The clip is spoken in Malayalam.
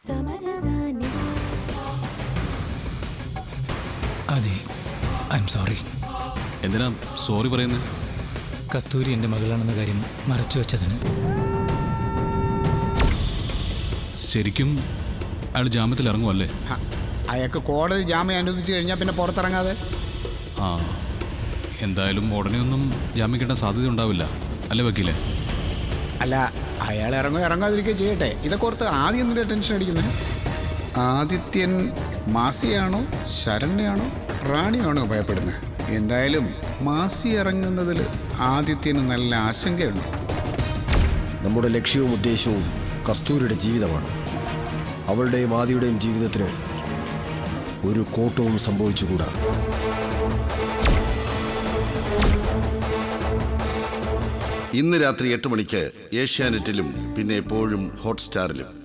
അതെ ഐ എം സോറി എന്തിനാ സോറി പറയുന്നത് കസ്തൂരി എൻ്റെ മകളാണെന്ന കാര്യം മറച്ചു വെച്ചതിന് ശരിക്കും അയാൾ ജാമ്യത്തിൽ ഇറങ്ങുമല്ലേ ഹ, അയാൾക്ക് കോടതി ജാമ്യം അനുവദിച്ചു കഴിഞ്ഞാൽ പിന്നെ പുറത്തിറങ്ങാതെ ആ എന്തായാലും ഉടനെ ഒന്നും ജാമ്യം കിട്ടാൻ സാധ്യത ഉണ്ടാവില്ല അല്ലേ വക്കീലേ അല്ല അയാൾ ഇറങ്ങോ ഇറങ്ങാതിരിക്കുകയോ ചെയ്യട്ടെ ഇതൊക്കെ ഓർത്ത് ആദ്യം എന്തിനാ ടെൻഷൻ അടിക്കുന്നത് ആദിത്യൻ മാസിയാണോ ശരണ്യാണോ റാണിയാണോ ഭയപ്പെടുന്നത് എന്തായാലും മാസി ഇറങ്ങുന്നതിൽ ആദിത്യന് നല്ല ആശങ്കയുണ്ട് നമ്മുടെ ലക്ഷ്യവും ഉദ്ദേശവും കസ്തൂരിയുടെ ജീവിതമാണ് അവളുടെയും ആദിയുടെയും ജീവിതത്തിന് ഒരു കോട്ടവും സംഭവിച്ചുകൂടാ ഇന്ന് രാത്രി എട്ട് മണിക്ക് ഏഷ്യാനെറ്റിലും പിന്നെ എപ്പോഴും ഹോട്ട്സ്റ്റാറിലും